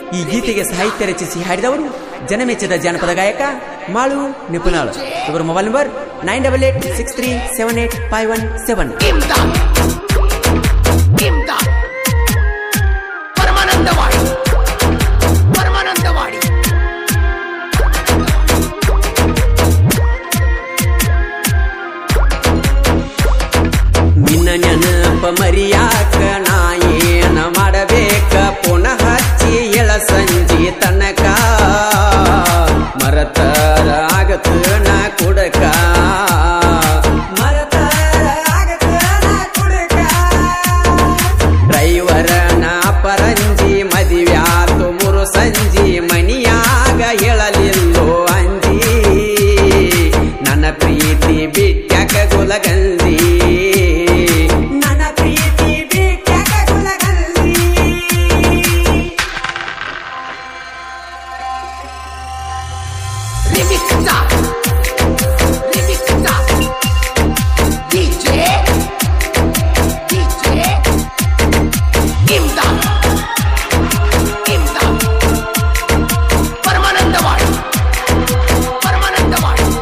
ಈ ಗೀತೆಗೆ ಸಾಹಿತ್ಯ ರಚಿಸಿ ಹಾಡಿದವರು ಜನಮೆಚ್ಚದ ಜಾನಪದ ಗಾಯಕ ಮಾಳು ನಿಪುಣಾಳು ಇವರ mobile number nine double eight six three seven eight five one seven Imdad Imdad Paramanandawadi Paramanandawadi ನಿನ್ನ ನೆನಪ ಮರಿಯಾಕ ನಾ ಏನ ಮಾಡಬೇಕ ಪುನಃ ಹಚ್ಚಿ ಎಳ ಸಂಜಿ ತನಕ ಮರತರ ಆಗತ ನಾ ಕುಡಕ ಮರತರ ಆಗತ ನಾ ಕುಡಕ ಡ್ರೈವರ ನಾ ಪರಂಜಿ ಮದಿವ್ಯಾತು ಮುರು ಸಂಜಿ ಮನಿಯಾಗ ಹೇಳಲಿಲ್ಲೋ ಅಂಜಿ ನನ್ನ ಪ್ರೀತಿ ಬಿಟ್ಯಾಕ ಗುಲಗಂಜಿ ನನ್ನ ಪ್ರೀತಿ ಬಿಟ್ಯಾಕ ಗುಲಗಂಜಿ remix remix DJ DJ Imdad Imdad Paramanandawadi Paramanandawadi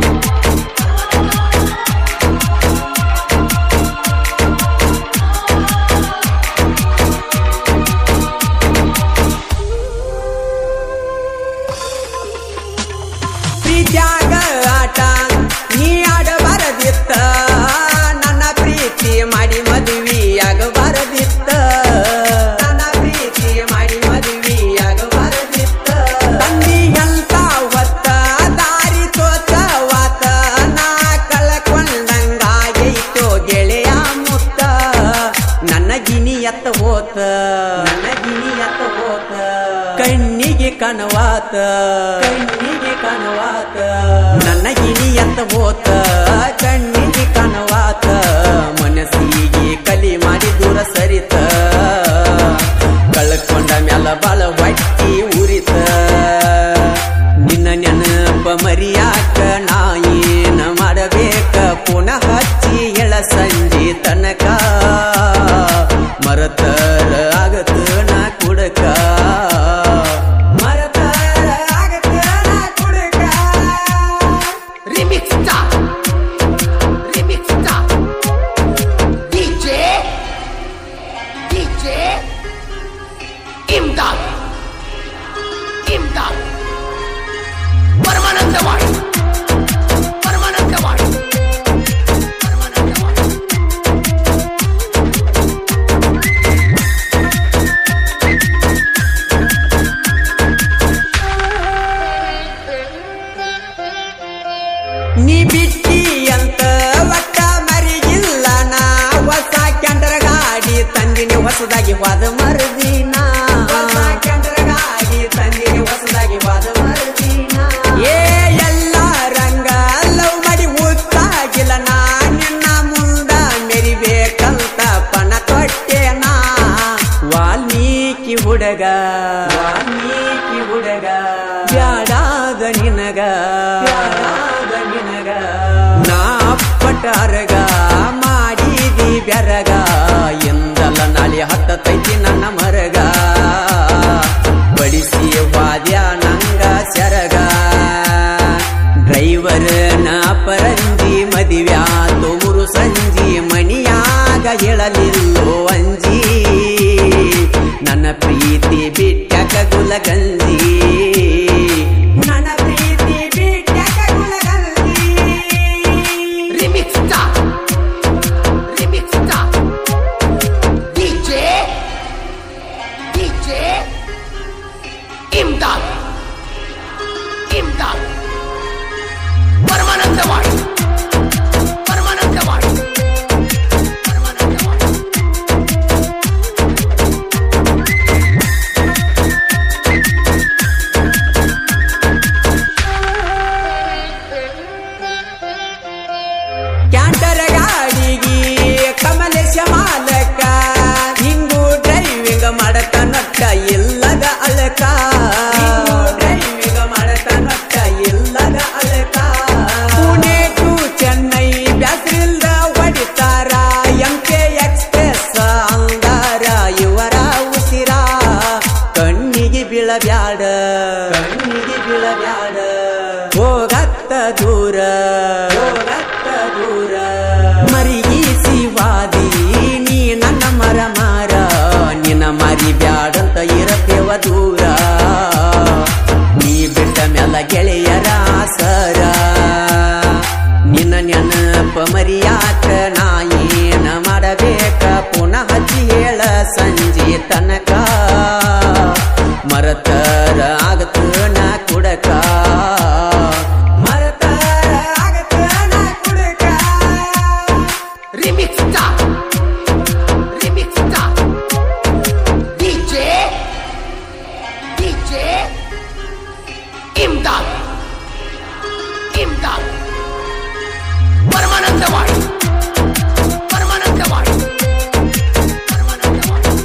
ಪ್ರೀತ್ಯಾಗ ಆಟ ನೀ ಆಡಬಾರದಿತ್ತ ನನ್ನ ಪ್ರೀತಿ ಮಾಡಿ ಮದುವೆಯಾಗಬಾರದಿತ್ತ ನನ್ನ ಪ್ರೀತಿ ಮಾಡಿ ಮದುವೆಯಾಗಬಾರದಿತ್ತ ತಂದಿ ಎಂತ ಹೊತ್ತ ದಾರಿ ತೋಚವಾತ ನಾ ಕಳ್ಕೊಂಡಂಗಾಗೈತೋ ಗೆಳೆಯ ಮುತ್ತ ನನ್ನ ಗಿನಿ ಎತ್ತ ಹೋತ ನನ್ನ ಗಿನಿ ಎತ್ತ ಹೋತ ಕಣ್ಣಿಗೆ ಕನವಾತ ಕಣ್ಣಿಗೆ ಕನವಾತ ನನ್ನ ಗಿನಿ ಎತ್ತ ಹೋತ ಕಣ್ಣಿಗೆ ಕನವಾತ ಮನಸ್ಸಿಗೆ ಕಲಿ ಮಾಡಿ ದೂರ ಸರಿತ ಕಳ್ಕೊಂಡ ಮ್ಯಾಲ ಬಾಳ ಹೊಟ್ಟಿ ಉರಿತ ನಿನ್ನ ನೆನಪ ಮರಿಯಾಕ ನಾ ಏನ ಮಾಡಬೇಕ ಪುನಃ ಹಚ್ಚಿ ಎಳ ಸಂಜೆ ತನಕ ಮರತರ ಆಗತ ನಾ ಕುಡಕ ಮರತರ ಆಗತ ನಾ ಕುಡಕ remix remix DJ DJ Imdad Imdad Paramanandawadi Paramanandawadi Paramanandawadi ನೀ ಬಿಟ್ಟಿ ಅಂತ ಒಟ್ಟ ಮರಿಗಿಲ್ಲ ನಾ ಹೊಸ ಕ್ಯಾಂಟರ್ ಗಾಡಿ ತಂದಿನಿ ಹೊಸದಾಗಿ ವಾದ ಮರುದಿನ ಹೊಸ ಕ್ಯಾಂಟರ್ ಗಾಡಿ ತಂದಿನಿ ಹೊಸದಾಗಿ ವಾದ ಮರುದಿನ ಏ ಎಲ್ಲ ರಂಗ ಲವ್ ಮಾಡಿ ಉತ್ತಾಗಿಲ್ಲ ನಾ ನಿನ್ನ ಮುಂದ ಮೆರಿಬೇಕಂತ ಪಣ ಕೊಟ್ಟೆನಾ ವಾಲ್ಮೀಕಿ ಹುಡುಗ ವಾಲ್ಮೀಕಿ ಹುಡುಗ ಬ್ಯಾಡಾದ ನಿನಗ ಬ್ಯಾಡಾದ ನಿನಗ ನಾ ಪಟಾರಗ ಮಾಡಿದಿ ಬೆರಗ ಎಂದಲ್ಲ ನಾಳೆ ಹತ್ತತೈತಿ ನನ್ನ ಮರಗ ಬಡಿಸಿ ವಾದ್ಯ ನಂಗ ಸೆರಗ ಡ್ರೈವರ್ ನಾ ಪರಂಜಿ ಮದಿವ್ಯಾತು ಮುರು ಸಂಜಿ ಮಣಿಯಾಗ ಹೇಳಲಿಲ್ಲೋ ಅಂಜಿ ನನ್ನ ಪ್ರೀತಿ ಬಿಟ್ಟಕ ಗುಲಗಂಜಿ ನನ್ನ ಪ್ರೀತಿ ಬಿಟ್ಟಕ ಗುಲಗಂಜಿ remix remix DJ DJ Imdad Imdad Paramanandawadi Paramanandawadi Paramanandawadi canter ಗಾಡಿಗೆ ಕಮಲೇಶ ಮಾಲಕ ಹಿಂಗು ಡ್ರೈವಿಂಗ್ ಮಾಡಕ ನಟ್ಟ ಇಲ್ಲದ ಅಳಕ ಡ್ರೈವಿಂಗ್ ಮಾಡಕ ನಟ್ಟ ಇಲ್ಲದ ಅಳಕ ಪುಣೆ ಟು ಚೆನ್ನೈ ಬ್ಯಾಸ್ರಿಲ್ದ ಹೊಡಿತಾರ ಎಂ ಕೆ ಎಕ್ಸ್ಪ್ರೆಸ್ ಅಂದಾರ ಇವರ ಉಸಿರ ಕಣ್ಣಿಗೆ ಬೀಳ ಬೀಳಬ್ಯಾಡ ಕಣ್ಣಿಗೆ ಬೀಳಬ್ಯಾಡ ಹೋಗತ್ತ ದೂರ ಹೋಗತ್ತ ದೂರ ಮರಿಗೀಸಿ ವಾದಿ ನೀ ನನ್ನ ಮರ ಮಾರ ನಿನ್ನ ಮರಿ ಬ್ಯಾಡಂತ ಇರತೇವ ದೂರ ನೀ ಬಿಟ್ಟ ಮ್ಯಾಲ ಗೆಳೆಯರ ಆಸರ ನಿನ್ನ ನೆನಪ ಮರಿಯಾಕ ನಾ ಏನ ಮಾಡಬೇಕ ಪುನಃ ಹಚ್ಚಿ ಹೇಳ ಸಂಜೆ ತನಕ ಮರತರ ಆಗತ ನಾ ಕುಡಕ ಮರತರ ಆಗತ ನಾ ಕುಡಕ Remix star. Remix star. DJ. DJ. Imdad. Imdad. Paramanandawadi. Paramanandawadi. Paramanandawadi.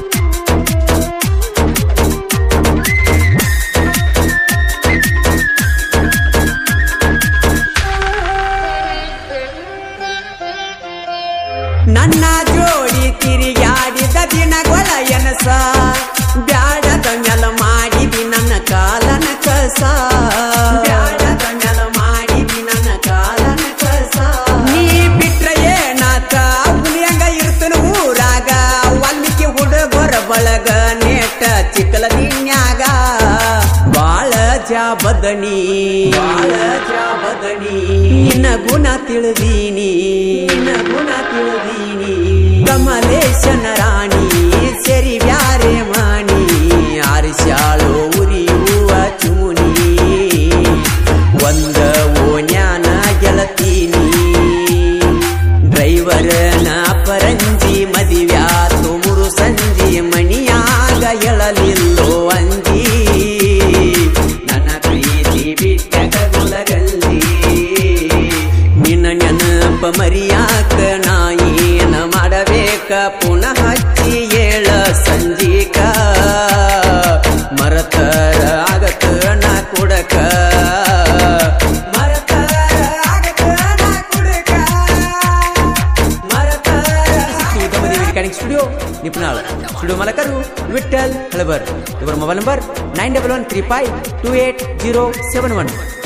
ನನ್ನ ಜೋಡಿ ತಿರುಗಾಡಿದ ದಿನಗಳ ಎನಸ ಬ್ಯಾಡದ ಮ್ಯಾಲ ಮಾಡಿದಿ ನನ್ನ ಕಾಲನ ಕಸ ಬ್ಯಾಡದ ಮ್ಯಾಲ ಮಾಡಿದಿ ನನ್ನ ಕಾಲನ ಕಸ ನೀ ಬಿಟ್ರ ಏನಾತ ಹುಲಿಯಂಗ ಇರ್ತನ ಊರಾಗ ವಾಲ್ಮೀಕಿ ಹುಡುಗರ ಬಳಗ ನೇಟ ಚಿಕ್ಕಲ ದಿನ್ಯಾಗ ಬಾಳ ಜಾಬದನಿ ಬಾಳ ಜಾಬದನಿ ನಿನ್ನ ಗುಣ ತಿಳಿದೀನಿ ನಿನ್ನ ಗುಣ ತಿಳಿದೀನಿ ಕಮಲೇಶನ ರಾಣಿ ಸರಿ ಬ್ಯಾರೆ ಮಾಣಿ ಆರಿಸ್ಯಾಳೋ ಉರಿಯುವ ಚುಮುನಿ ಒಂದ ಓನ್ಯಾನ ಗೆಳತೀನಿ ಡ್ರೈವರನ ಪರಂಜಿ ಮದಿವ್ಯಾತು ಮುರು ಸಂಜಿ ಮಣಿಯಾಗ ಎಳಲಿಲ್ಲೋ ಅಂಜಿ ನನ್ನ ಪ್ರೀತಿ ಬಿಟ್ಟಗ ಗುಲಗಲ್ಲಿ ನಿನ್ನ ನೆನಪ ಮರಿಯಾಕ ನಾ ಏನ ಮಾಡಬೇಕ ಪುನಃ ಹಚ್ಚಿ ಏಳ ಸಂಜೀಕ ಮರತರ ಆಗತ ನಾ ಕುಡಕ ಮರತರ ಆಗತ ನಾ ಕುಡಕ ಮೆಕ್ಯಾನಿಕ್ ಸ್ಟುಡಿಯೋ ನಿಪುಣಾಳ ಸ್ಟುಡಿಯೋ ಮಾಲಕರು ವಿಠಲ್ ಹಳಬರ್ ಇವರ mobile number nine double one three five two eight zero seven one